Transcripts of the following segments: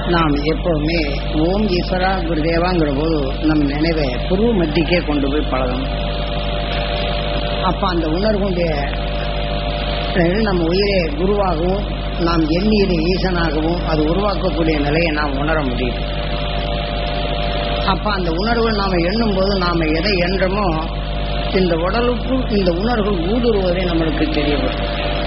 நாம் எப்பவுமே ஓம் ஈஸ்வரா குருதேவாங்கிற போது நம் நினைவை புருவ மத்திக்கே கொண்டு போய் பழகணும் அப்ப அந்த உணர்வுடைய நம்ம உயிரை குருவாகவும் நாம் எண்ணியது ஈசனாகவும் அது உருவாக்கக்கூடிய நிலையை நாம் உணர முடியும் அப்ப அந்த உணர்வு நாம எண்ணும் போது நாம எதை எண்ணமோ இந்த உடலுக்குள் இந்த உணர்வுகள் ஊடுருவதை நம்மளுக்கு தெரிய வரும்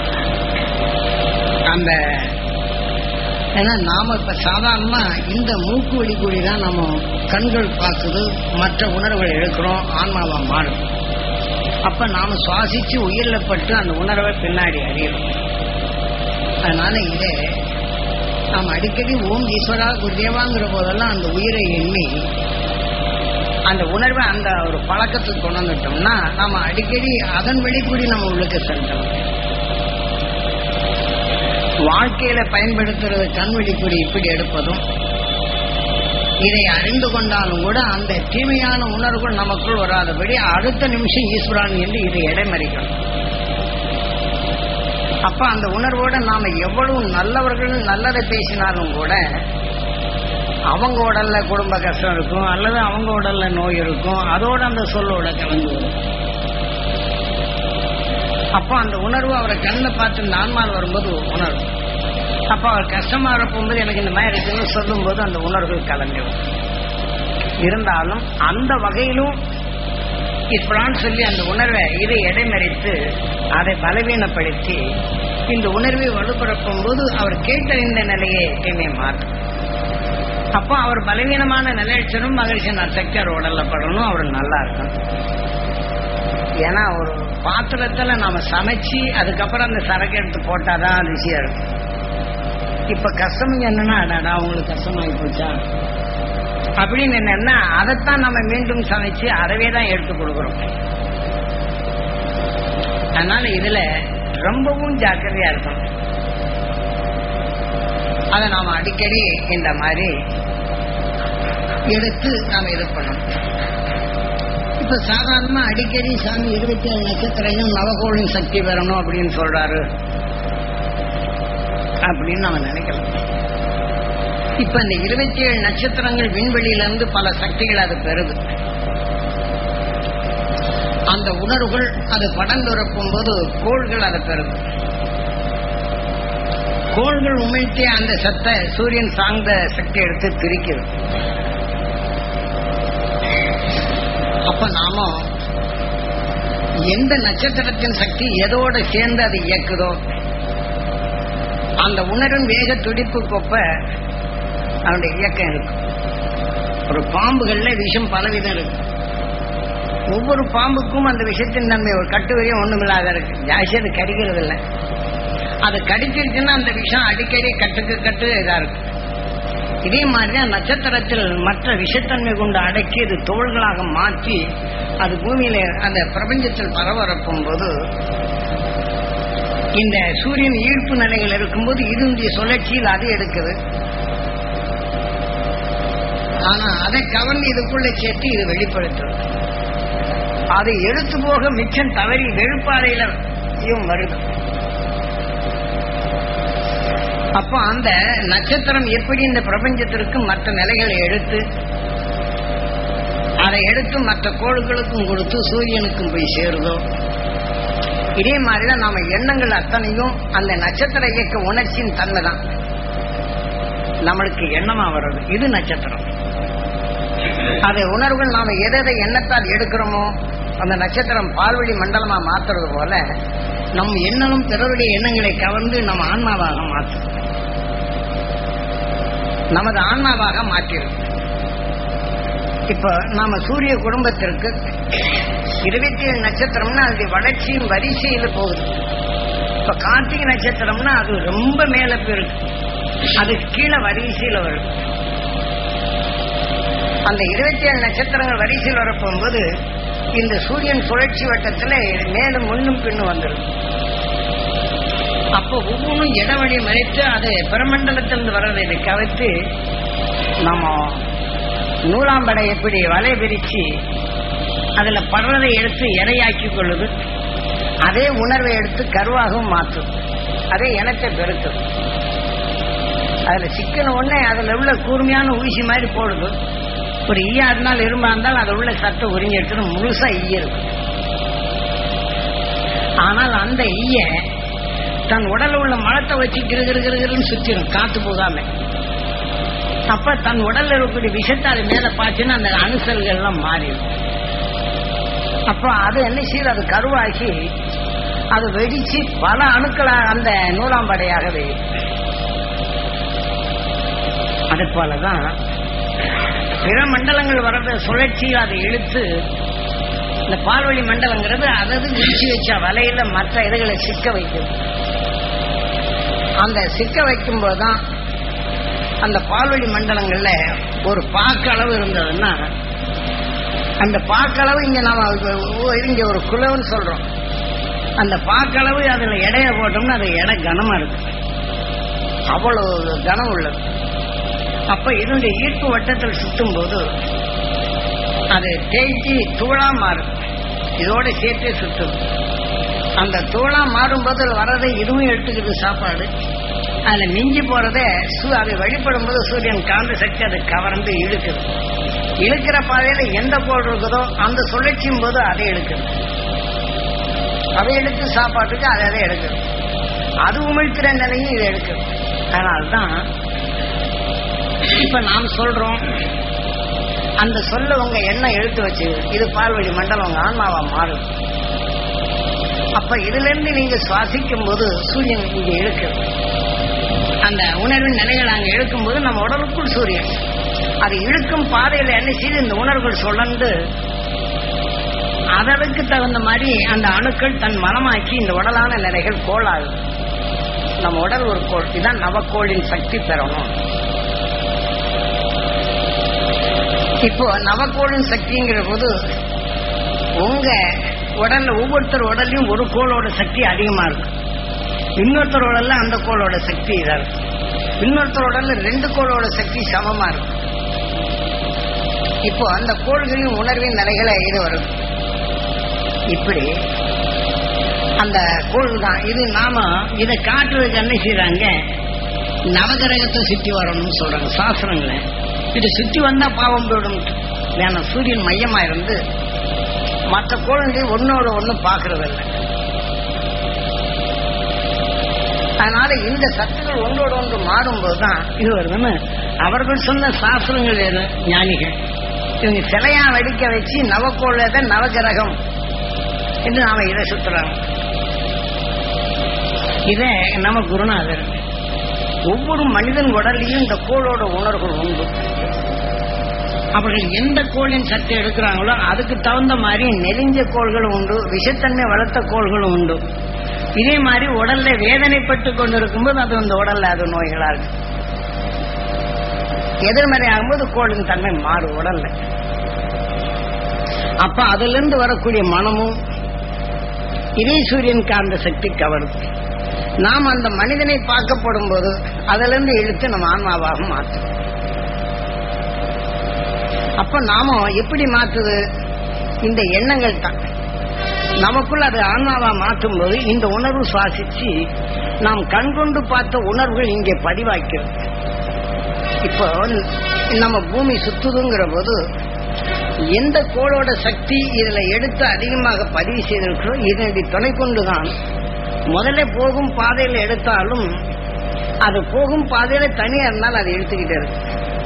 அந்த ஏன்னா நாம இப்ப சாதாரணமா இந்த மூக்கு வழி கூடி தான் நம்ம கண்கள் பார்க்குது மற்ற உணர்வுகள் எடுக்கிறோம் ஆன்மாவா மாறும் அப்ப நாம சுவாசிச்சு உயிரில பட்டு அந்த உணர்வை பின்னாடி அறியணும் அதனால இதே நாம் அடிக்கடி ஓம் ஈஸ்வரா குருதேவாங்கிற போதெல்லாம் அந்த உயிரை எண்ணி அந்த உணர்வை அந்த ஒரு பழக்கத்துக்கு கொண்டு வந்துட்டோம்னா நம்ம அடிக்கடி அதன் வெளிக்கூடி நம்ம உள்ளுக்கு செலுத்தணும் வாழ்க்கையில பயன்படுத்துறது கண் வெளிக்குடி இப்படி எடுப்பதும் இதை அறிந்து கொண்டாலும் கூட அந்த தீமையான உணர்வுகள் நமக்குள் வராதபடி அடுத்த நிமிஷம் ஈஸ்வரான் என்று இதை இடைமறிக்கணும் அப்ப அந்த உணர்வோட நாம எவ்வளவு நல்லவர்கள் நல்லதை பேசினாலும் கூட அவங்க உடல்ல குடும்ப கஷ்டம் இருக்கும் அல்லது அவங்க உடல்ல நோய் இருக்கும் அதோட அந்த சொல்லோட கலந்து வரும் அப்போ அந்த உணர்வு அவரை கண்ணில் பார்த்து நான்மால் வரும்போது உணர்வு அப்போ அவர் கஷ்டமா இருக்கும்போது எனக்கு இந்த மாதிரி இருக்குன்னு சொல்லும்போது அந்த உணர்வுகள் கலந்துடும் இருந்தாலும் அந்த வகையிலும் இப்படான்னு சொல்லி அந்த உணர்வை இதை இடைமறித்து அதை பலவீனப்படுத்தி இந்த உணர்வை வலுப்பரப்பும் போது அவர் கேட்டறிந்த நிலையை எப்பயுமே மாற்றும் அப்போ அவர் பலவீனமான நிலையச்சரும் மகிழ்ச்சி சக்தி அவர் உடல்ல படணும் அவர் நல்லா இருக்கும் ஏன்னா ஒரு பாத்திரத்துல நாம சமைச்சு அதுக்கப்புறம் அந்த சரக்கு எடுத்து போட்டாதான் ருசியா இருக்கும் இப்ப கஷ்டம் என்னன்னா அடாடா அவங்களுக்கு கஷ்டமாயி போச்சா அப்படின்னு என்னன்னா அதைத்தான் நம்ம மீண்டும் சமைச்சு அதவே தான் எடுத்து கொடுக்குறோம் அதனால இதுல ரொம்பவும் ஜாக்கிரதையா இருக்கும் அதை நாம அடிக்கடி இந்த மாதிரி எடுத்து நாம இது பண்ணணும் இப்ப சாதாரணமா அடிக்கடி சாமி இருபத்தி ஏழு நட்சத்திரம் நவகோளின் சக்தி பெறணும் அப்படின்னு சொல்றாரு அப்படின்னு நம்ம நினைக்கலாம் இப்ப இந்த இருபத்தி ஏழு நட்சத்திரங்கள் விண்வெளியில இருந்து பல சக்திகள் அது பெறுது அந்த உணர்வுகள் அது படந்துரப்பும் போது கோள்கள் அதை பெறுது கோள்கள் உமிழ்த்தி அந்த சத்தை சூரியன் சார்ந்த சக்தி எடுத்து பிரிக்குது அப்ப நாம எந்த நட்சத்திரத்தின் சக்தி எதோட சேர்ந்து அது இயக்குதோ அந்த உணர்வின் வேக துடிப்பு கொப்ப அவனுடைய இயக்கம் இருக்கும் ஒரு பாம்புகள்ல விஷம் பலவிதம் இருக்கு ஒவ்வொரு பாம்புக்கும் அந்த விஷத்தின் தன்மை ஒரு கட்டு வரையும் ஒண்ணுமில்லாத இருக்கு ஜாஸ்தி அது கடிக்கிறது இல்லை அது கடிச்சிருச்சுன்னா அந்த விஷம் அடிக்கடி கட்டுக்கு கட்டு இதா இருக்கு இதே மாதிரிதான் நட்சத்திரத்தில் மற்ற விஷத்தன்மை கொண்டு அடக்கி அது தோள்களாக மாற்றி அது பூமியில அந்த பிரபஞ்சத்தில் பரவரப்பும் போது இந்த சூரியன் ஈர்ப்பு நிலையில் இருக்கும்போது இதனுடைய சுழற்சியில் அது எடுக்குது ஆனா அதை கவர்ந்து இதுக்குள்ள சேர்த்து இது வெளிப்படுத்துது அதை எடுத்து போக மிச்சம் தவறி வெறுப்பாறையிலும் வருது அப்ப அந்த நட்சத்திரம் எப்படி இந்த பிரபஞ்சத்திற்கு மற்ற நிலைகளை எடுத்து அதை எடுத்து மற்ற கோள்களுக்கும் கொடுத்து சூரியனுக்கும் போய் சேருதோ இதே மாதிரிதான் நாம எண்ணங்கள் அத்தனையும் அந்த நட்சத்திர இயக்க உணர்ச்சியின் தன்மை தான் நம்மளுக்கு எண்ணமா வர்றது இது நட்சத்திரம் அதை உணர்வுகள் நாம எதை எண்ணத்தால் எடுக்கிறோமோ அந்த நட்சத்திரம் பால்வழி மண்டலமா மாத்துறது போல நம் எண்ணனும் பிறருடைய எண்ணங்களை கவர்ந்து நம்ம ஆன்மாவாக மாற்றும் நமது ஆன்மாவாக மாற்றிடும் இப்ப நாம சூரிய குடும்பத்திற்கு இருபத்தி ஏழு நட்சத்திரம்னா அது வளர்ச்சியின் வரிசையில போகுது இப்ப கார்த்திகை நட்சத்திரம்னா அது ரொம்ப மேல போயிருக்கு அது கீழே வரிசையில வரும் அந்த இருபத்தி ஏழு நட்சத்திரங்கள் வரிசையில் வரப்போகும்போது இந்த சூரியன் சுழற்சி வட்டத்துல மேலும் முன்னும் பின்னும் வந்துடும் அப்போ ஒவ்வொன்றும் இடவழி மறைத்து அது பிரமண்டலத்திலிருந்து வர்றதை இதை கவித்து நம்ம நூலாம்படை எப்படி வலை விரிச்சு அதுல படுறதை எடுத்து இரையாக்கி கொள்ளுது அதே உணர்வை எடுத்து கருவாகவும் மாற்றும் அதே இனத்தை பெருக்கும் அதுல சிக்கன உடனே அதுல உள்ள கூர்மையான ஊசி மாதிரி போடுது ஒரு ஈயா இருந்தாலும் இரும்பா இருந்தாலும் அதுல உள்ள சத்தை உறிஞ்சி எடுத்துட்டு முழுசா ஈய இருக்கும் ஆனால் அந்த ஈய தன் உடல்ல உள்ள மலத்தை வச்சு கிரு கிரு கிரு கிருன்னு சுத்திடும் காத்து போகாம அப்ப தன் உடல்ல இருக்கக்கூடிய விஷத்தை அது மேல பாய்ச்சுன்னா அந்த அணுசல்கள் எல்லாம் மாறிடும் அப்ப அது என்ன செய்யுது அது கருவாக்கி அது வெடிச்சு பல அணுக்களா அந்த நூலாம்படையாக வெடியும் அது போலதான் பிற மண்டலங்கள் வர்றத சுழற்சி அதை இழுத்து இந்த பால்வழி மண்டலங்கிறது அதாவது விரிச்சு வச்ச வலையில மற்ற இதுகளை சிக்க வைக்கும் அந்த சிக்க வைக்கும் போதுதான் அந்த பால்வழி மண்டலங்கள்ல ஒரு பாக்களவு இருந்ததுன்னா அந்த பாக்களவு இங்க நாம இங்க ஒரு குலவுன்னு சொல்றோம் அந்த பாக்களவு அதுல எடைய போட்டோம்னா அது எடை கனமா இருக்கு அவ்வளவு கனம் உள்ளது அப்ப இதனுடைய ஈர்ப்பு வட்டத்தில் சுத்தும் போது அது தேய்ச்சி தூளா மாறும் இதோட சேர்த்தே சுத்தும் அந்த தூளா மாறும்போது வர்றதை இதுவும் எடுத்துக்கிது சாப்பாடு அதுல மிஞ்சி போறத அது வழிபடும் போது சூரியன் காந்த சக்தி அதை கவர்ந்து இழுக்குது இழுக்கிற பாதையில எந்த கோள் இருக்குதோ அந்த சுழற்சியும் போது அதை எடுக்குது அதை எடுத்து சாப்பாட்டுக்கு அதை அதை எடுக்குது அது உமிழ்க்கிற நிலையும் இதை எடுக்குது அதனால்தான் இப்ப நாம் சொல்றோம் அந்த சொல்ல உங்க எண்ணெய் எழுத்து வச்சு இது பால்வழி மண்டலம் உங்க ஆன்மாவா மாறும் அப்ப இதுல இருந்து நீங்க சுவாசிக்கும் போது சூரியன் இங்க இழுக்குது அந்த உணர்வின் நிலைகள் அங்க இழுக்கும் போது நம்ம உடலுக்குள் சூரியன் அது இழுக்கும் பாதையில என்ன செய்து இந்த உணர்வுகள் சுழந்து அதற்கு தகுந்த மாதிரி அந்த அணுக்கள் தன் மனமாக்கி இந்த உடலான நிலைகள் கோளாகுது நம்ம உடல் ஒரு கோள் இதுதான் நவக்கோளின் சக்தி பெறணும் இப்போ நவக்கோளின் சக்திங்கிற போது உங்க உடல்ல ஒவ்வொருத்தர் உடல்லையும் ஒரு கோளோட சக்தி அதிகமா இருக்கு இன்னொருத்தர் உடல்ல அந்த கோளோட சக்தி இதா இருக்கு இன்னொருத்தர் உடல்ல ரெண்டு கோளோட சக்தி சமமா இருக்கு இப்போ அந்த கோள்களின் உணர்வின் நிலைகளை இது வரும் இப்படி அந்த கோள் தான் இது நாம இதை காட்டுறதுக்கு என்ன செய்யறாங்க நவகிரகத்தை சுத்தி வரணும்னு சொல்றாங்க சாஸ்திரங்களை இது சுத்தி வந்தா பாவம் போயிடும் வேணாம் சூரியன் மையமா இருந்து மற்ற கோள்கள் ஒன்னோட ஒண்ணு பாக்குறதில்ல அதனால இந்த சத்துக்கள் ஒன்றோட ஒன்று மாறும்போது தான் இது வருதுன்னு அவர்கள் சொன்ன சாஸ்திரங்கள் எது ஞானிகள் இவங்க சிலையா வெடிக்க வச்சு நவக்கோளத நவகிரகம் என்று நாம இதை சுத்துறாங்க இத நம்ம குருநாதர் ஒவ்வொரு மனிதன் உடல்லையும் இந்த கோளோட உணர்வுகள் உண்டு அவர்கள் எந்த கோளின் சக்தி எடுக்கிறாங்களோ அதுக்கு தகுந்த மாதிரி நெறிஞ்ச கோள்களும் உண்டு விஷத்தன்மை வளர்த்த கோள்களும் உண்டு இதே மாதிரி உடல்ல வேதனைப்பட்டு கொண்டிருக்கும்போது அது அந்த உடல்ல அது நோய்களா இருக்கு எதிர்மறை ஆகும்போது கோளின் தன்மை மாறும் உடல்ல அப்ப அதுல இருந்து வரக்கூடிய மனமும் இதே சூரியன் காந்த சக்தி கவரும் நாம் அந்த மனிதனை பார்க்கப்படும் போது அதுல இருந்து இழுத்து நம்ம ஆன்மாவாக மாற்றும் அப்ப நாம எப்படி மாத்துது இந்த எண்ணங்கள் தான் நமக்குள்ள அது ஆன்மாவா மாற்றும் போது இந்த உணர்வு சுவாசிச்சு நாம் கண்கொண்டு பார்த்த உணர்வுகள் இங்கே பதிவாக்கிறது இப்போ நம்ம பூமி சுத்துதுங்கிற போது எந்த கோளோட சக்தி இதுல எடுத்து அதிகமாக பதிவு செய்திருக்கிறோம் இதனுடைய துணை கொண்டுதான் முதல்ல போகும் பாதையில எடுத்தாலும் அது போகும் பாதையில தனியா இருந்தாலும் அதை எடுத்துக்கிட்டே இருக்கு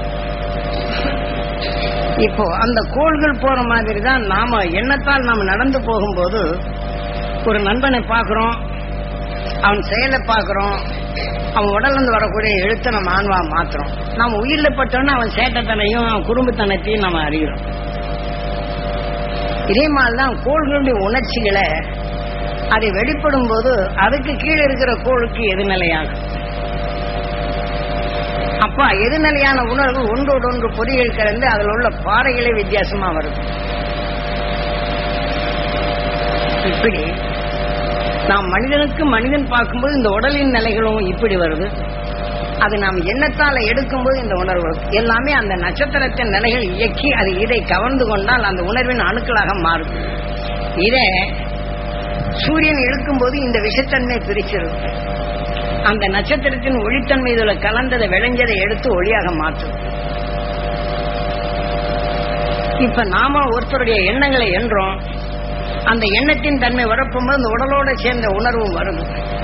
இப்போ அந்த கோள்கள் போற மாதிரி தான் நாம எண்ணத்தால் நாம நடந்து போகும்போது ஒரு நண்பனை பார்க்கிறோம் அவன் செயலை பார்க்கிறோம் அவன் உடல்ல இருந்து வரக்கூடிய எழுத்தை நம்ம ஆன்வா மாத்துறோம் நம்ம உயிரில பட்டோம்னா அவன் சேட்டத்தனையும் அவன் குடும்பத்தனத்தையும் நம்ம அறிகிறோம் இதே மாதிரிதான் கோள்களுடைய உணர்ச்சிகளை அதை வெளிப்படும் போது அதுக்கு கீழே இருக்கிற கோளுக்கு எதிர்நிலையாகும் அப்ப எதிர்நிலையான உணர்வு ஒன்றோடு ஒன்று பொறிகள் கலந்து அதில் உள்ள பாறைகளே வித்தியாசமா வருது இப்படி நாம் மனிதனுக்கு மனிதன் பார்க்கும்போது இந்த உடலின் நிலைகளும் இப்படி வருது அது நாம் எண்ணத்தால எடுக்கும்போது இந்த உணர்வு வரும். எல்லாமே அந்த நட்சத்திரத்தின் நிலைகள் இயக்கி அது இதை கவர்ந்து கொண்டால் அந்த உணர்வின் அணுக்களாக மாறும் இதை சூரியன் இழுக்கும்போது இந்த விஷத்தன்மை பிரிச்சிருது அந்த நட்சத்திரத்தின் ஒளித்தன்மை இதுல கலந்ததை விளைஞ்சதை எடுத்து ஒளியாக மாற்றும் இப்ப நாம ஒருத்தருடைய எண்ணங்களை எண்றோம் அந்த எண்ணத்தின் தன்மை வரப்பும்போது அந்த உடலோட சேர்ந்த உணர்வும் வருது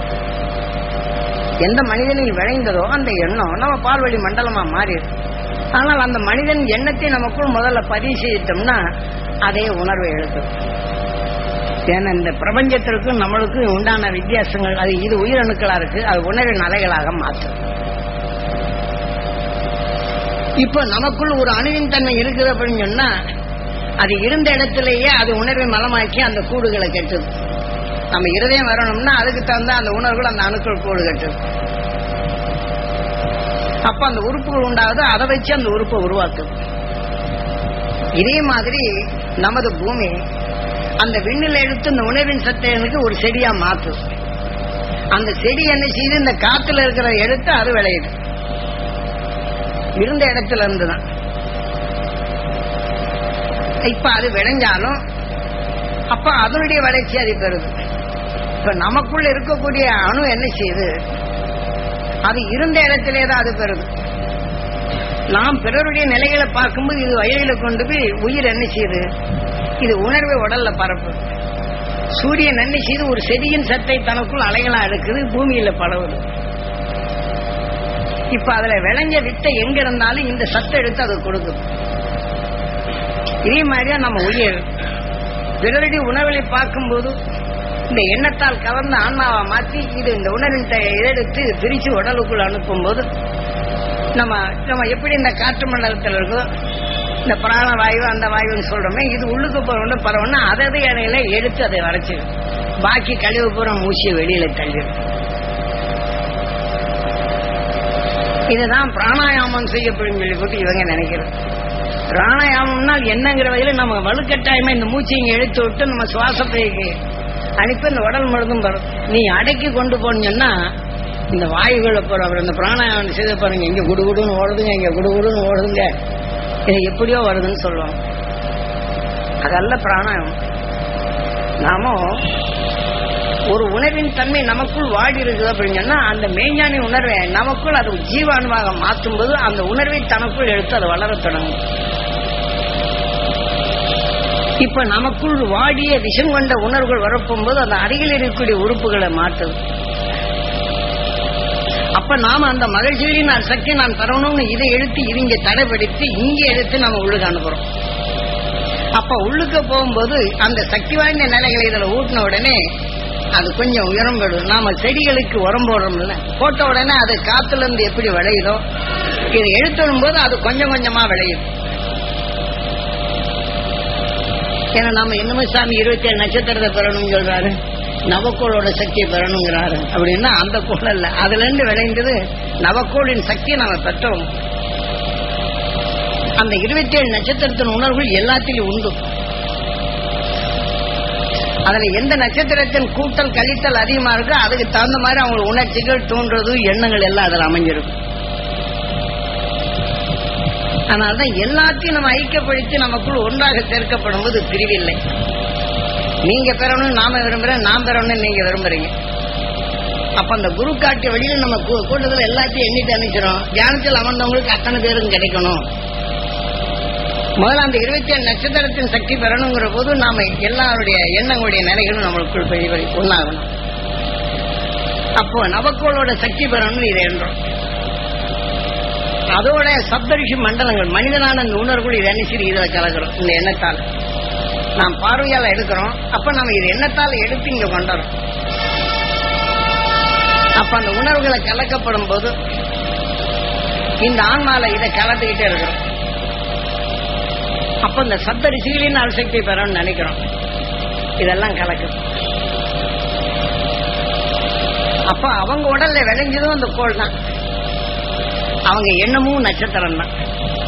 எந்த மனிதனில் விளைந்ததோ அந்த எண்ணம் நம்ம பால்வழி மண்டலமா மாறிடும் ஆனால் அந்த மனிதன் எண்ணத்தை நமக்குள் முதல்ல பதிவு செய்யிட்டோம்னா அதே உணர்வை எழுதும் ஏன்னா இந்த பிரபஞ்சத்திற்கும் நம்மளுக்கும் உண்டான வித்தியாசங்கள் அது இது உயிரணுக்களா இருக்கு அது உணர்வின் அலைகளாக மாற்றும் இப்ப நமக்குள் ஒரு அணுவின் தன்மை இருக்குது அப்படின்னு சொன்னா அது இருந்த இடத்திலேயே அது உணர்வை மலமாக்கி அந்த கூடுகளை கட்டுது நம்ம இருதயம் வரணும்னா அதுக்கு தகுந்த அந்த உணர்வுகள் அந்த அணுக்கள் கூடு கட்டுது அப்ப அந்த உறுப்புகள் உண்டாகுது அதை வச்சு அந்த உறுப்பை உருவாக்குது இதே மாதிரி நமது பூமி அந்த விண்ணில் எடுத்து இந்த உணர்வின் சத்தையனுக்கு ஒரு செடியா மாத்துது அந்த செடி என்ன செய்யுது இந்த காத்துல இருக்கிற எடுத்து அது விளையுது இருந்த இடத்துல இருந்துதான் இப்ப அது விளைஞ்சாலும் அப்ப அதனுடைய வளர்ச்சி அது பெறுது இப்ப நமக்குள்ள இருக்கக்கூடிய அணு என்ன செய்யுது அது இருந்த இடத்திலே தான் அது பெறுது நாம் பிறருடைய நிலைகளை பார்க்கும்போது இது வயலில கொண்டு போய் உயிர் என்ன செய்யுது இது உணர்வை உடல்ல பரப்பு சூரியன் என்ன செய்து ஒரு செடியின் சத்தை தனக்குள் அலைகளா எடுக்குது பூமியில பரவுது இப்ப அதுல விளைஞ்ச வித்தை எங்க இருந்தாலும் இந்த சத்தை எடுத்து அது கொடுக்குது இதே மாதிரியா நம்ம உயிர் பிறருடைய உணர்வுகளை பார்க்கும்போது இந்த எண்ணத்தால் கலந்த ஆன்மாவை மாற்றி இது இந்த உணர்வின் த- இதை எடுத்து பிரிச்சு உடலுக்குள் அனுப்பும்போது நம்ம நம்ம எப்படி இந்த காற்று மண்டலத்தில் இருக்கோ இந்த பிராண வாயு அந்த வாயுன்னு சொல்றோமே இது உள்ளுக்கு போறோம்னு பரவனா அதது இடையில எடுத்து அதை வரைச்சிடும் பாக்கி கழிவு பூரா மூச்சியை வெளியில தள்ளிடும் இதுதான் பிராணாயாமம் செய்யப்படும் சொல்லி போட்டு இவங்க நினைக்கிறது பிராணாயாமம்னால் என்னங்கிற வகையில நம்ம வலுக்கட்டாயமா இந்த மூச்சை இங்க எடுத்து விட்டு நம்ம சுவாசப்பைக்கு அனுப்பி இந்த உடல் முழுதும் வரும் நீ அடக்கி கொண்டு போனீங்கன்னா இந்த வாயுகளை போற அப்புறம் இந்த பிராணாயாமம் செய்த பாருங்க இங்க குடுகுடுன்னு ஓடுதுங்க இங்க குடுகுடுன்னு ஓடுதுங்க இது எப்படியோ வருதுன்னு சொல்லுவாங்க அதல்ல பிராணாயாமம் நாம ஒரு உணர்வின் தன்மை நமக்குள் வாடி இருக்குது அப்படின்னு சொன்னா அந்த மெய்ஞானி உணர்வை நமக்குள் அது ஜீவாணுவாக மாற்றும் போது அந்த உணர்வை தனக்குள் எடுத்து அது வளரத் தொடங்கும் இப்ப நமக்குள் வாடிய விஷம் கொண்ட உணர்வுகள் வரப்போகும்போது அந்த அருகில் இருக்கக்கூடிய உறுப்புகளை மாற்றுது அப்ப நாம அந்த மகிழ்ச்சிகளின் நான் சக்தி நான் தரணும்னு இதை எடுத்து இது இங்க தடைப்படுத்தி இங்க எடுத்து நம்ம உள்ளுக்கு அனுப்புறோம் அப்ப உள்ளுக்கு போகும்போது அந்த சக்தி வாய்ந்த நிலைகளை இதுல ஊட்டின உடனே அது கொஞ்சம் உயரம் பெறும் நாம செடிகளுக்கு உரம் போடுறோம்ல போட்ட உடனே அது காத்துல இருந்து எப்படி விளையுதோ இதை எடுத்துடும் போது அது கொஞ்சம் கொஞ்சமா விளையும் ஏன்னா நாம என்னமோ சாமி இருபத்தி ஏழு நட்சத்திரத்தை பெறணும்னு சொல்றாரு நவக்கோளோட சக்தியை பெறணுங்கிறாரு அப்படின்னா அந்த கோள் அல்ல அதுல இருந்து விளைந்தது நவக்கோளின் சக்தியை நாம பெற்றோம் அந்த இருபத்தி ஏழு நட்சத்திரத்தின் உணர்வுகள் எல்லாத்திலும் உண்டு அதுல எந்த நட்சத்திரத்தின் கூட்டல் கழித்தல் அதிகமா இருக்கோ அதுக்கு தகுந்த மாதிரி அவங்க உணர்ச்சிகள் தோன்றது எண்ணங்கள் எல்லாம் அதில் அமைஞ்சிருக்கும் அதனால்தான் எல்லாத்தையும் நம்ம ஐக்கியப்படுத்தி நமக்குள் ஒன்றாக சேர்க்கப்படும் போது பிரிவில்லை நீங்க பெறணும் நாம விரும்புறேன் நான் பெறணும்னு நீங்க விரும்புறீங்க அப்ப அந்த குரு காட்டிய வழியில நம்ம கூ- கூட்டத்துல எல்லாத்தையும் எண்ணிட்டு அனுப்பிச்சிடும் தியானத்தில் அமர்ந்தவங்களுக்கு அத்தனை பேரும் கிடைக்கணும் முதல்ல அந்த இருபத்தி ஏழு நட்சத்திரத்தின் சக்தி பெறணுங்கிற போது நாம எல்லாருடைய எண்ணங்களுடைய நிலைகளும் நம்மளுக்குள் பெரிய ஒன்னாகணும் அப்போ நவக்கோளோட சக்தி பெறணும்னு இதை என்றோம் அதோட சப்தரிஷி மண்டலங்கள் மனிதனான அந்த உணர்வுகள் இதை என்ன செய்து இதுல கலக்கிறோம் இந்த எண்ணத்தால் நாம் பார்வையால எடுக்கிறோம் அப்ப நம்ம இது எண்ணத்தால் எடுத்து இங்க கொண்டோம் அப்ப அந்த உணர்வுகளை கலக்கப்படும் போது இந்த ஆன்மால இதை கலந்துக்கிட்டே இருக்கிறோம் அப்ப இந்த சப்த ரிஷிகளின் அணுசக்தி பெறணும்னு நினைக்கிறோம் இதெல்லாம் கலக்குது அப்ப அவங்க உடல்ல விளைஞ்சதும் அந்த கோள் தான் அவங்க எண்ணமும் நட்சத்திரம் தான்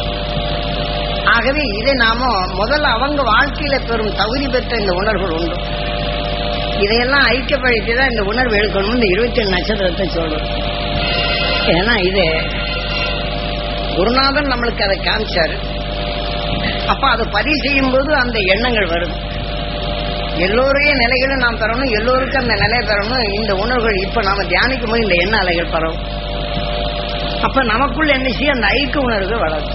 ஆகவே இதை நாம முதல்ல அவங்க வாழ்க்கையில பெறும் தகுதி பெற்ற இந்த உணர்வுகள் உண்டு இதையெல்லாம் ஐக்கியப்படுத்தி தான் இந்த உணர்வு எடுக்கணும் இந்த இருபத்தி ஏழு நட்சத்திரத்தை சொல்றோம் ஏன்னா இது குருநாதன் நம்மளுக்கு அதை காமிச்சாரு அப்ப அதை பதிவு செய்யும் போது அந்த எண்ணங்கள் வருது எல்லோருடைய நிலைகளும் நாம் பெறணும் எல்லோருக்கும் அந்த நிலை பெறணும் இந்த உணர்வுகள் இப்ப நாம தியானிக்கும் போது இந்த எண்ண அலைகள் பரவும் அப்ப நமக்குள்ள என்ன செய்யும் அந்த ஐக்கிய உணர்வு வளரும்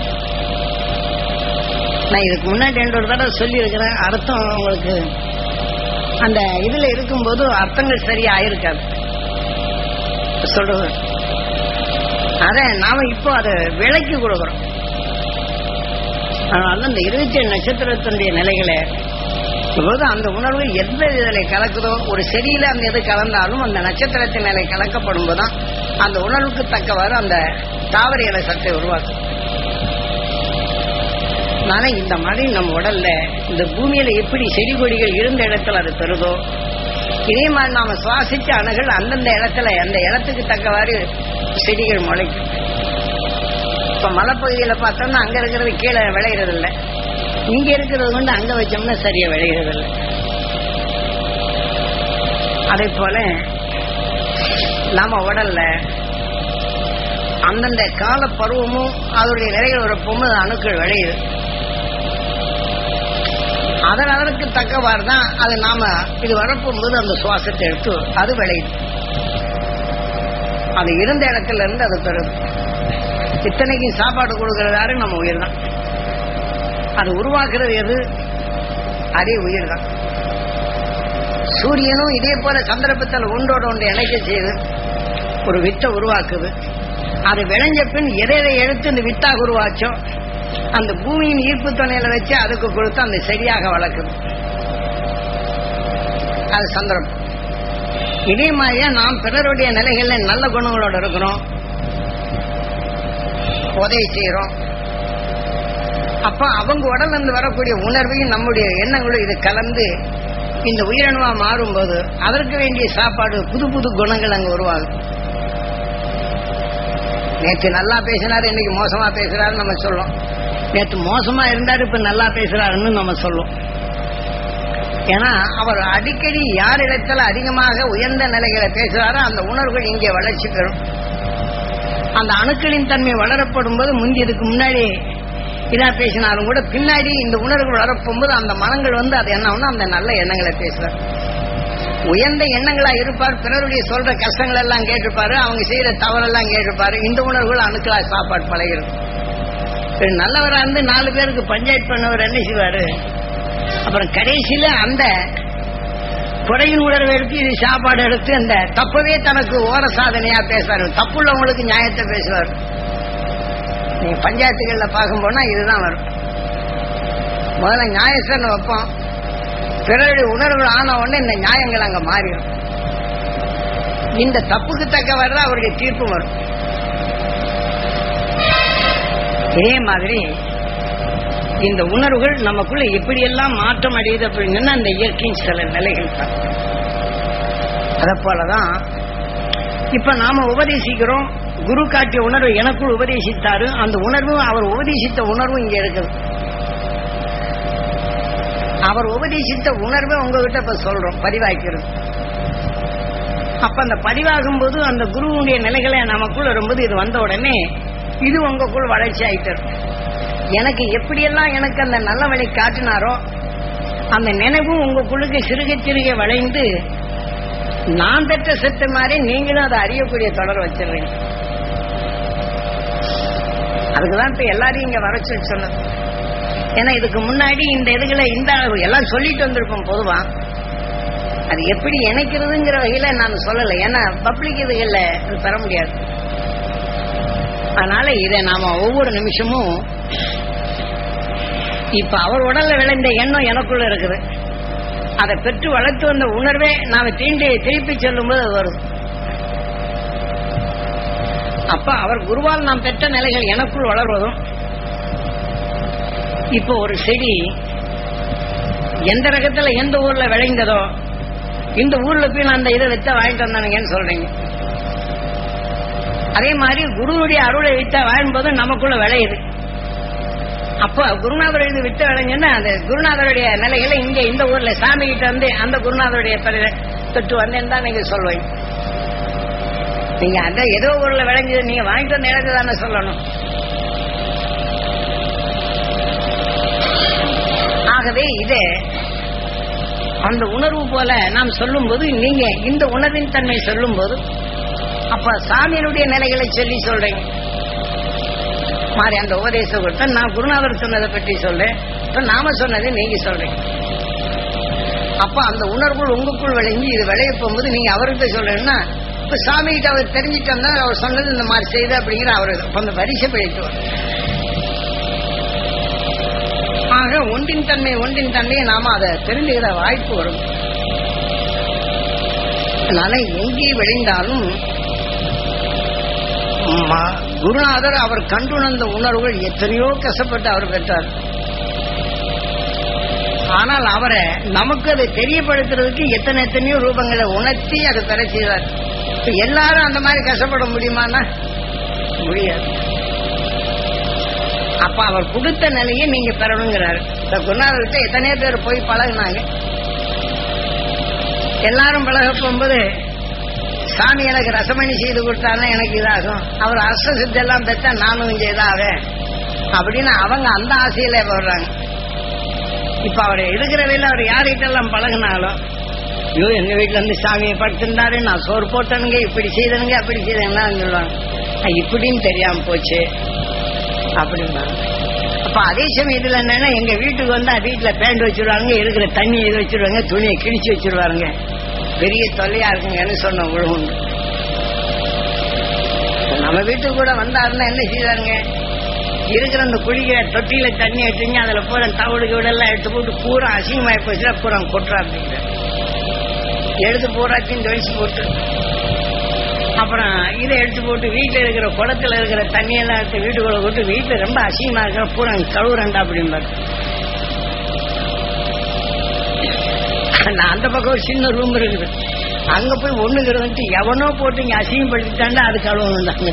நான் இதுக்கு முன்னாடி ரெண்டு ஒரு தடவை சொல்லி இருக்கிறேன் அர்த்தம் உங்களுக்கு அந்த இதுல இருக்கும்போது அர்த்தங்கள் சரியா ஆயிருக்காது சொல்றது அத நாம இப்போ அதை விலைக்கு கொடுக்குறோம் அதனால இந்த இருபத்தி ஏழு நட்சத்திரத்தினுடைய நிலைகளை போது அந்த உணர்வு எந்த இதில் கலக்குதோ ஒரு செடியில அந்த இது கலந்தாலும் அந்த நட்சத்திரத்தின் நிலை கலக்கப்படும் போதுதான் அந்த உணர்வுக்கு தக்கவாறு அந்த தாவர இலை சத்தை உருவாக்கும் அதனால இந்த மாதிரி நம்ம உடல்ல இந்த பூமியில எப்படி செடி கொடிகள் இருந்த இடத்துல அது பெறுதோ இதே மாதிரி நாம சுவாசிச்ச அணுகள் அந்தந்த இடத்துல அந்த இடத்துக்கு தக்கவாறு செடிகள் முளைக்கும் இப்ப மலைப்பகுதியில பார்த்தோம்னா அங்க இருக்கிறது கீழே விளையிறது இல்ல இங்க இருக்கிறது கொண்டு அங்க வச்சோம்னா சரியா விளையிறது இல்ல அதே போல நம்ம உடல்ல அந்தந்த கால பருவமும் அதனுடைய நிலைகள் வரப்போது அணுக்கள் விளையுது அதன் அதற்கு தக்கவாறு தான் அது நாம இது வரப்போகும்போது அந்த சுவாசத்தை எடுத்து அது விளையுது அது இருந்த இடத்துல இருந்து அது பெறுது இத்தனைக்கும் சாப்பாடு கொடுக்கறது யாரு நம்ம உயிர் தான் அது உருவாக்குறது எது அதே உயிர் தான் சூரியனும் இதே போல சந்தர்ப்பத்தில் ஒன்றோட ஒன்று இணைக்க செய்து ஒரு வித்தை உருவாக்குது அது விளைஞ்ச பின் எதை எதை எடுத்து இந்த வித்தாக உருவாச்சோ அந்த பூமியின் ஈர்ப்பு துணையில வச்சு அதுக்கு கொடுத்து அந்த செடியாக வளர்க்குது அது சந்தர்ப்பம் இதே மாதிரியா நாம் பிறருடைய நிலைகள்ல நல்ல குணங்களோட இருக்கிறோம் உதவி செய்யறோம் அப்ப அவங்க உடல்ல இருந்து வரக்கூடிய உணர்வையும் நம்முடைய எண்ணங்களும் இது கலந்து இந்த உயிரணுவா மாறும்போது அதற்கு வேண்டிய சாப்பாடு புது புது குணங்கள் அங்க உருவாகும் நேற்று நல்லா பேசினாரு இன்னைக்கு மோசமா பேசுறாரு நம்ம சொல்லும் நேற்று மோசமா இருந்தாரு இப்ப நல்லா பேசுறாருன்னு நம்ம சொல்லும் ஏன்னா அவர் அடிக்கடி யார் இடத்துல அதிகமாக உயர்ந்த நிலைகளை பேசுறாரோ அந்த உணர்வுகள் இங்கே வளர்ச்சி பெறும் அந்த அணுக்களின் தன்மை வளரப்படும் போது முந்தி இதுக்கு முன்னாடி இதா பேசினாலும் கூட பின்னாடி இந்த உணர்வுகள் வளரப்போகும்போது அந்த மனங்கள் வந்து அது என்ன ஆகும்னா அந்த நல்ல எண்ணங்களை பேசுறார் உயர்ந்த எண்ணங்களா இருப்பார் பிறருடைய சொல்ற கஷ்டங்கள் எல்லாம் கேட்டிருப்பாரு அவங்க செய்யற தவறெல்லாம் கேட்டிருப்பாரு இந்த உணர்வுகள் அணுக்களா சாப்பாடு பழகிறது ஒரு நல்லவரா இருந்து நாலு பேருக்கு பஞ்சாயத்து பண்ணவர் என்ன செய்வாரு அப்புறம் கடைசியில அந்த குறையின் உணர்வு எடுத்து இது சாப்பாடு எடுத்து அந்த தப்பவே தனக்கு ஓர சாதனையா பேசுவாரு தப்புள்ளவங்களுக்கு நியாயத்தை பேசுவார் நீங்க பஞ்சாயத்துகள்ல பார்க்கும் போனா இதுதான் வரும் முதல்ல நியாயஸ்தன் வைப்போம் பிறருடைய உணர்வுகள் ஆன உடனே இந்த நியாயங்கள் அங்க மாறிடும் இந்த தப்புக்கு தக்கவாறு தான் அவருடைய தீர்ப்பு வரும் இதே மாதிரி இந்த உணர்வுகள் நமக்குள்ள எப்படியெல்லாம் மாற்றம் அடையுது அப்படின்னு அந்த இயற்கையின் சில நிலைகள் தான் அத போலதான் இப்ப நாம உபதேசிக்கிறோம் குரு காட்டிய உணர்வு எனக்குள் உபதேசித்தாரு அந்த உணர்வும் அவர் உபதேசித்த உணர்வும் இங்க இருக்குது அவர் உபதேசித்த உணர்வை உங்ககிட்ட இப்ப சொல்றோம் பதிவாக்கிறது அப்ப அந்த பதிவாகும் போது அந்த குருவுடைய நிலைகளை நமக்குள்ள வரும்போது இது வந்த உடனே இது உங்களுக்குள் வளர்ச்சி ஆயிட்டு எனக்கு எப்படியெல்லாம் எனக்கு அந்த நல்ல வழி காட்டினாரோ அந்த நினைவும் உங்களுக்குள்ளுக்கு சிறுக சிறுக வளைந்து நான் பெற்ற செத்து மாதிரி நீங்களும் அதை அறியக்கூடிய தொடர் வச்சிடுறீங்க அதுக்குதான் இப்ப எல்லாரையும் இங்க வர சொல்லி சொன்னது ஏன்னா இதுக்கு முன்னாடி இந்த இதுகளை இந்த அளவு எல்லாம் சொல்லிட்டு வந்திருப்போம் பொதுவா அது எப்படி இணைக்கிறதுங்கிற வகையில நான் சொல்லலை ஏன்னா பப்ளிக் இதுகள்ல அது பெற முடியாது அதனால இதை நாம ஒவ்வொரு நிமிஷமும் இப்ப அவர் உடல்ல விளைந்த எண்ணம் எனக்குள்ள இருக்குது அதை பெற்று வளர்த்து வந்த உணர்வே நாம தீண்டி திருப்பி சொல்லும்போது அது வரும் அப்ப அவர் குருவால் நாம் பெற்ற நிலைகள் எனக்குள் வளர்வதும் இப்போ ஒரு செடி எந்த ரகத்துல எந்த ஊர்ல விளைந்ததோ இந்த ஊர்ல போய் நான் அந்த இதை வித்த வாங்கிட்டு வந்தானுங்கன்னு சொல்றீங்க அதே மாதிரி குருவுடைய அருளை வித்த வாழும்போது நமக்குள்ள விளையுது அப்போ குருநாதர் இது வித்த விளைஞ்சுன்னா அந்த குருநாதருடைய நிலைகளை இங்க இந்த ஊர்ல சாமி கிட்ட வந்து அந்த குருநாதருடைய பெயரை தொட்டு வந்தேன்னு தான் நீங்க சொல்லுவீங்க நீங்க அந்த ஏதோ ஊர்ல விளைஞ்சது நீங்க வாங்கிட்டு வந்த இடத்துல தானே சொல்லணும் ஆகவே இது அந்த உணர்வு போல நாம் சொல்லும்போது நீங்க இந்த உணர்வின் தன்மை சொல்லும்போது அப்ப சாமியினுடைய நிலைகளை சொல்லி சொல்றீங்க மாறி அந்த உபதேசம் கொடுத்தா நான் குருநாதர் சொன்னதை பற்றி சொல்றேன் இப்ப நாம சொன்னதை நீங்க சொல்றீங்க அப்ப அந்த உணர்வுகள் உங்களுக்குள் விளைஞ்சு இது விளைய போகும்போது நீங்க அவர்கிட்ட சொல்றேன்னா இப்ப சாமி கிட்ட அவர் தெரிஞ்சிட்டோம்னா அவர் சொன்னது இந்த மாதிரி செய்து அப்படிங்கிற அவர் அப்ப அந்த வரிசை பிழைத்துவார் ஆக ஒன்றின் தன்மை ஒன்றின் தன்மையை நாம அதை தெரிஞ்சுக்கிற வாய்ப்பு வரும் அதனால எங்கே விளைந்தாலும் ம- குருநாதர் அவர் கண்டுணர்ந்த உணர்வுகள் எத்தனையோ கஷ்டப்பட்டு அவர் பெற்றார் ஆனால் அவரை நமக்கு அதை தெரியப்படுத்துறதுக்கு எத்தனை எத்தனையோ ரூபங்களை உணர்த்தி அதை பெற செய்வார் இப்ப எல்லாரும் அந்த மாதிரி கஷ்டப்பட முடியுமானா முடியாது அப்ப அவர் கொடுத்த நிலையை நீங்க பெறணுங்கிறாரு இந்த குருநாதர்கிட்ட எத்தனையோ பேர் போய் பழகுனாங்க எல்லாரும் பழக போகும்போது சாமி எனக்கு ரசமணி செய்து கொடுத்தாருன்னா எனக்கு இதாகும் அவர் அஷ்ட சித்தெல்லாம் பெற்றா நானும் இங்க இதாவேன் அப்படின்னு அவங்க அந்த ஆசையில போடுறாங்க இப்ப அவர் இருக்கிற வேலை அவர் யார்கிட்ட எல்லாம் பழகினாலும் ஐயோ எங்க வீட்டுல இருந்து சாமியை படுத்திருந்தாரு நான் சோறு போட்டனுங்க இப்படி செய்தனுங்க அப்படி செய்தேன்னு சொல்லுவாங்க "அஹ், இப்படின்னு தெரியாம போச்சு அப்படிம்பாங்க அப்ப அதே சமயத்துல என்னன்னா எங்க வீட்டுக்கு வந்தா வீட்டுல பேண்ட் வச்சிருவாங்க இருக்கிற தண்ணி இது வச்சிருவாங்க துணியை கிழிச்சு வச்சிருவாங்க பெரிய தொல்லையா இருக்குங்கன்னு சொன்ன உண்டு நம்ம வீட்டுக்கு கூட வந்தாருன்னா என்ன செய்வாருங்க இருக்கிற அந்த குளிக்கிற தொட்டியில தண்ணி எடுத்துங்க அதுல பூரா தவிடு எல்லாம் எடுத்து போட்டு பூரா அசிங்கமாயி போச்சுன்னா பூரா கொட்டுறா அப்படிங்கிற எடுத்து பூராத்தையும் தொழிச்சு போட்டு அப்புறம் இதை எடுத்து போட்டு வீட்டுல இருக்கிற குளத்துல இருக்கிற தண்ணியெல்லாம் எடுத்து வீட்டுக்குள்ள போட்டு வீட்டுல ரொம்ப அசிங்கமா இருக்கிற பூரா கழுவுறண்டா அப்படிம்பாரு நான் அந்த பக்கம் ஒரு சின்ன ரூம் இருக்குது அங்க போய் ஒண்ணுங்கிறது எவனோ போட்டு இங்க அசிங்கப்படுத்திட்டாண்டா அது கழுவணும் தாங்க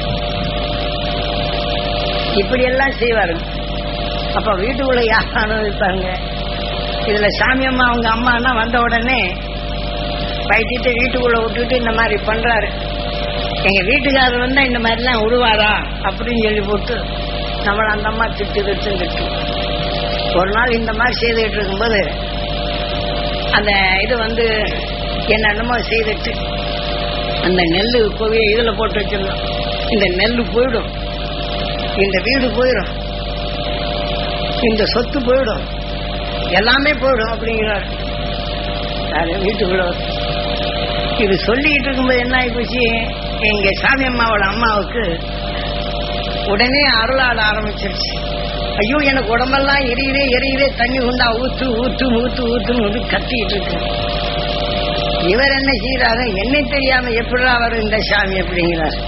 இப்படி எல்லாம் செய்வாருங்க அப்ப வீட்டுக்குள்ள யார் அனுபவிப்பாங்க இதுல சாமி அம்மா அவங்க அம்மானா வந்த உடனே வைத்திட்டு வீட்டுக்குள்ள விட்டுட்டு இந்த மாதிரி பண்றாரு எங்க வீட்டுக்காரர் வந்தா இந்த மாதிரி எல்லாம் விடுவாரா அப்படின்னு சொல்லி போட்டு நம்மள அந்த அம்மா திட்டு திட்டு திட்டு ஒரு நாள் இந்த மாதிரி செய்துகிட்டு இருக்கும்போது அந்த இது வந்து என்னென்னமோ செய்துட்டு அந்த நெல்லு கோவிய இதுல போட்டு வச்சிருந்தோம் இந்த நெல்லு போயிடும் இந்த வீடு போயிடும் இந்த சொத்து போயிடும் எல்லாமே போயிடும் அப்படிங்கிறார் யாரு வீட்டுக்குள்ள வந்து. இது சொல்லிக்கிட்டு இருக்கும்போது என்ன ஆகி போச்சு எங்க சாமி அம்மாவோட அம்மாவுக்கு உடனே அருளாட ஆரம்பிச்சிருச்சு ஐயோ எனக்கு உடம்பெல்லாம் எரியுதே எரியுதே தண்ணி உண்டா ஊத்து ஊத்து ஊத்து ஊத்துன்னு வந்து கத்திட்டு இருக்கு இவர் என்ன செய்யறாரு என்னை தெரியாம எப்படிடா வரும் இந்த சாமி அப்படிங்கிறார்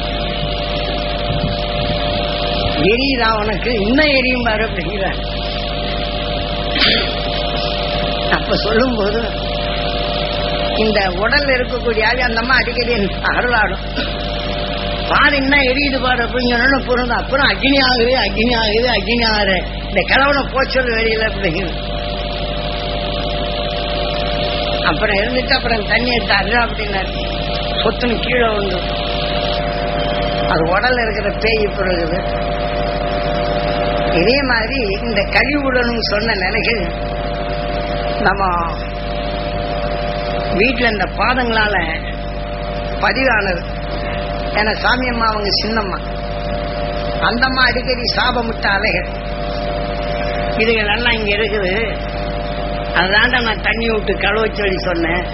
எரியுதா உனக்கு இன்னும் எரியும் பாரு அப்படிங்கிறார் அப்ப சொல்லும்போது இந்த உடல்ல இருக்கக்கூடிய ஆவி அந்த அம்மா அடிக்கடி அருளாடும் பாரு என்ன எரியுது பாரு அப்படிங்கிற பொருள் அப்புறம் அக்னி ஆகுது அக்னி ஆகுது அக்னி ஆகுது இந்த கிழவனை போச்சொல் வெளியில அப்படிங்கிறது அப்புறம் இருந்துட்டு அப்புறம் தண்ணி எடுத்து அரு அப்படின்னாரு சொத்துன்னு கீழே உண்டு அது உடல்ல இருக்கிற பேய் இப்ப இருக்குது இதே மாதிரி இந்த கழிவுடனும் சொன்ன நிலைகள் நம்ம வீட்டுல இந்த பாதங்களால பதிவானது ஏன்னா சாமி அம்மா அவங்க சின்னம்மா அந்த அம்மா அடிக்கடி சாபமிட்ட அலைகள் இதுகள் எல்லாம் இங்க இருக்குது அதுதான்டா நான் தண்ணி விட்டு கழுவ சொல்லி சொன்னேன்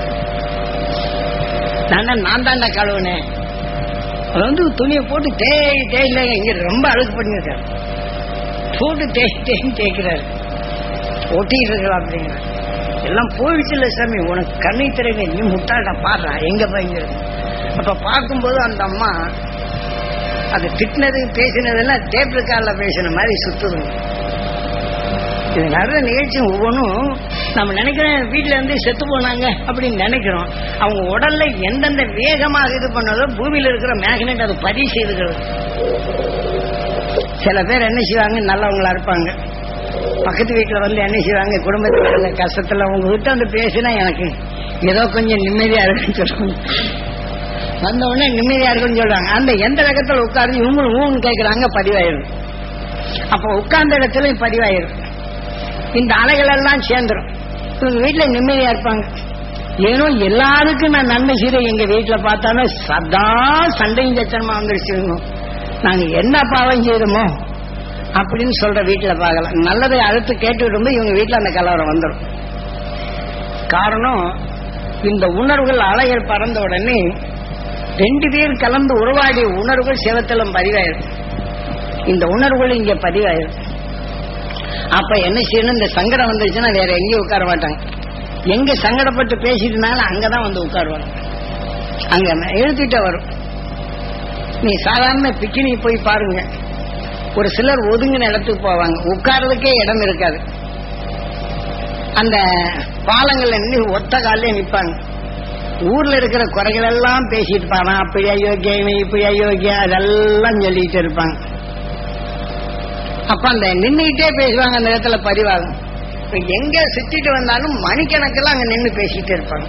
நான் நான் தான்டா கழுவுனேன் அது வந்து துணியை போட்டு தேய் தேயில இங்க ரொம்ப அழுக்கு பண்ணியிருக்காரு போட்டு தேய் தேய் தேய்க்கிறாரு ஒட்டிட்டு இருக்கலாம் அப்படிங்கிற எல்லாம் போயிடுச்சுல சாமி உனக்கு கண்ணை திறங்க நீ முட்டாள்டா பாடுறா எங்க பயங்கிறது அப்ப பார்க்கும்போது அந்த அம்மா அது திட்டினது பேசினதெல்லாம் டேப் ரெக்கார்ட்ல பேசின மாதிரி சுத்துதுங்க இது நிறைய நிகழ்ச்சி ஒவ்வொன்றும் நம்ம நினைக்கிறோம் வீட்டுல இருந்து செத்து போனாங்க அப்படின்னு நினைக்கிறோம் அவங்க உடல்ல எந்தெந்த வேகமாக இது பண்ணதோ பூமியில இருக்கிற மேக்னெட் அது பதிவு செய்துக்கிறது சில பேர் என்ன செய்வாங்க நல்லவங்களா இருப்பாங்க பக்கத்து வீட்டுல வந்து என்ன செய்வாங்க குடும்பத்துல இருந்த கஷ்டத்துல உங்க கிட்ட வந்து பேசினா எனக்கு ஏதோ கொஞ்சம் நிம்மதியா இருக்குன்னு சொல்லுவாங்க வந்த உடனே நிம்மதியா இருக்குன்னு சொல்றாங்க அந்த எந்த இடத்துல உட்கார்ந்து இவங்களும் ஊன்னு கேட்கறாங்க பதிவாயிரும் அப்ப உட்கார்ந்த இடத்துல பதிவாயிரும் இந்த அலைகள் எல்லாம் சேர்ந்துரும் இவங்க வீட்டுல நிம்மதியா இருப்பாங்க ஏனோ எல்லாருக்கும் நான் நன்மை செய்த எங்க வீட்டுல பார்த்தாலும் சதா சண்டையும் சச்சனமா வந்துருச்சுங்க நாங்க என்ன பாவம் செய்தோமோ அப்படின்னு சொல்ற வீட்டுல பார்க்கலாம் நல்லதை அடுத்து கேட்டு விடும்போது இவங்க வீட்டுல அந்த கலவரம் வந்துடும் காரணம் இந்த உணர்வுகள் அலைகள் பறந்த உடனே ரெண்டு பேர் கலந்து உருவாடிய உணர்வுகள் சிவத்திலும் பதிவாயிரும் இந்த உணர்வுகள் இங்க பதிவாயிரும் அப்ப என்ன செய்யணும் இந்த சங்கடம் வந்துருச்சுன்னா வேற எங்கேயும் உட்கார மாட்டாங்க எங்க சங்கடப்பட்டு பேசிட்டனால அங்கதான் வந்து உட்காருவாங்க அங்க எழுதிட்டே வரும் நீ சாதாரண பிக்கினி போய் பாருங்க ஒரு சிலர் ஒதுங்கின இடத்துக்கு போவாங்க உட்கார்றதுக்கே இடம் இருக்காது அந்த பாலங்கள்ல நின்று ஒத்த காலிலே நிப்பாங்க ஊர்ல இருக்கிற குறைகள் எல்லாம் பேசிட்டு இருப்பாங்க அப்படி அயோக்கியம் இப்படி அயோக்கியம் அதெல்லாம் சொல்லிட்டு இருப்பாங்க அப்ப அந்த நின்னுகிட்டே பேசுவாங்க அந்த இடத்துல பதிவாகும் இப்ப எங்க சுத்திட்டு வந்தாலும் மணிக்கணக்கெல்லாம் அங்க நின்னு பேசிட்டு இருப்பாங்க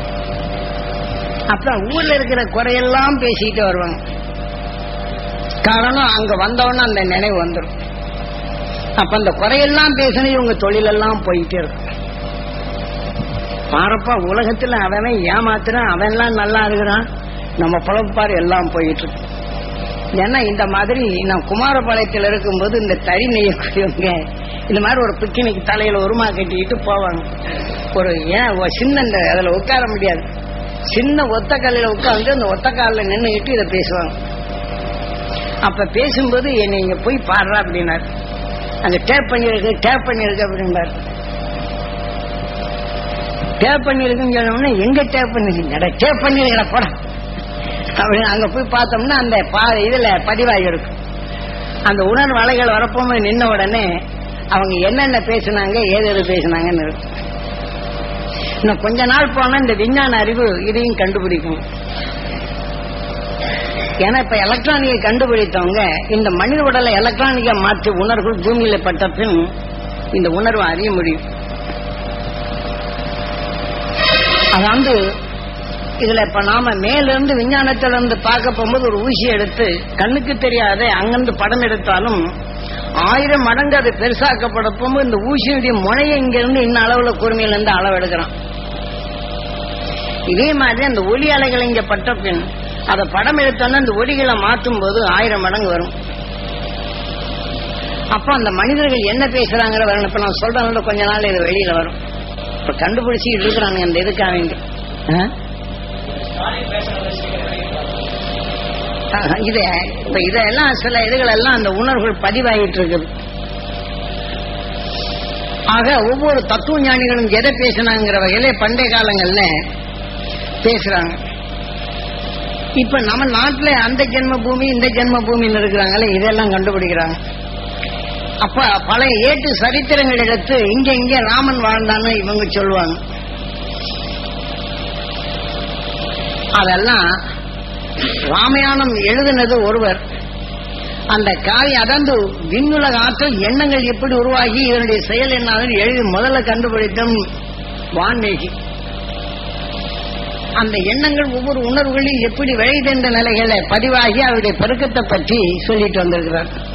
அப்ப ஊர்ல இருக்கிற குறையெல்லாம் பேசிட்டு வருவாங்க காரணம் அங்க வந்தவொடனே அந்த நினைவு வந்துடும் அப்ப அந்த குறையெல்லாம் பேசின இவங்க தொழிலெல்லாம் போயிட்டே இருக்கும் பாரப்பா உலகத்துல அவன் ஏமாத்துறான் அவன் எல்லாம் நல்லா இருக்கிறான் நம்ம புலப்பாரு எல்லாம் போயிட்டு இருக்கு ஏன்னா இந்த மாதிரி நான் குமாரபாளையத்தில் இருக்கும்போது இந்த தறி நெய்யக்கூடியவங்க இந்த மாதிரி ஒரு பிக்கினிக்கு தலையில உருமா கட்டிக்கிட்டு போவாங்க ஒரு ஏன் ஒரு சின்ன இந்த அதுல உட்கார முடியாது சின்ன ஒத்த கல்லில் உட்கார்ந்து அந்த ஒத்த காலில் நின்றுக்கிட்டு இதை பேசுவாங்க அப்ப பேசும்போது என்னை இங்க போய் பாடுறா அப்படின்னாரு அங்க டேப் பண்ணிருக்கு டேப் பண்ணிருக்கு அப்படின்னாரு டேப் பண்ணிருக்குன்னு சொன்னோம்னா எங்க டேப் பண்ணிருக்கீங்க டேப் பண்ணிருக்கா போட அப்படின்னு அங்க போய் பார்த்தோம்னா அந்த பா இதுல பதிவாகி இருக்கும் அந்த உணர்வு அலைகள் வரப்போது நின்ன உடனே அவங்க என்னென்ன பேசுனாங்க ஏது எது பேசுனாங்கன்னு இருக்கும் இன்னும் கொஞ்ச நாள் போனா இந்த விஞ்ஞான அறிவு இதையும் கண்டுபிடிக்கும் ஏன்னா இப்ப எலக்ட்ரானிக்கை கண்டுபிடித்தவங்க இந்த மனித உடலை எலக்ட்ரானிக்கா மாற்றி உணர்வுகள் பூமியில பட்ட பின் இந்த உணர்வை அறிய முடியும் அதாவது இதுல இப்ப நாம மேல இருந்து விஞ்ஞானத்துல இருந்து பார்க்க போகும்போது ஒரு ஊசி எடுத்து கண்ணுக்கு தெரியாத அங்கிருந்து படம் எடுத்தாலும் ஆயிரம் மடங்கு அது பெருசாக்கப்பட போகும்போது இந்த ஊசியுடைய முனையை இங்க இருந்து இன்ன அளவுல கூர்மையில இருந்து அளவு எடுக்கிறான் இதே மாதிரி அந்த ஒலி அலைகள் இங்க பட்ட பின் அதை படம் எடுத்தோன்னா அந்த ஒலிகளை மாற்றும் போது ஆயிரம் மடங்கு வரும் அப்ப அந்த மனிதர்கள் என்ன பேசுறாங்கிற வரணும் இப்ப நான் சொல்றேன் கொஞ்ச நாள் இது வெளியில வரும் இப்ப கண்டுபிடிச்சிட்டு இருக்கிறாங்க அந்த இதுக்காக வேண்டி ஆ? ஆஹ், இது இப்ப இதெல்லாம் சில இதுகள் எல்லாம் அந்த உணர்வுகள் பதிவாயிட்டு இருக்குது ஆக ஒவ்வொரு தத்துவ ஞானிகளும் எதை பேசினாங்கிற வகையில பண்டைய காலங்கள்ல பேசுறாங்க இப்ப நம்ம நாட்டுல அந்த ஜென்ம பூமி இந்த ஜென்ம பூமின்னு இருக்கிறாங்களே இதெல்லாம் கண்டுபிடிக்கிறாங்க அப்ப பழைய ஏட்டு சரித்திரங்கள் எடுத்து இங்க இங்க ராமன் வாழ்ந்தான்னு இவங்க சொல்லுவாங்க அதெல்லாம் ராமாயணம் எழுதினது ஒருவர் அந்த காரியம் அதாவது விண்ணுலக ஆற்றல் எண்ணங்கள் எப்படி உருவாகி இதனுடைய செயல் என்ன எழுதி முதல்ல கண்டுபிடித்தம் வான்மீகி அந்த எண்ணங்கள் ஒவ்வொரு உணர்வுகளில் எப்படி விளையுது என்ற நிலைகளை பதிவாகி அவருடைய பெருக்கத்தை பற்றி சொல்லிட்டு வந்திருக்கிறார்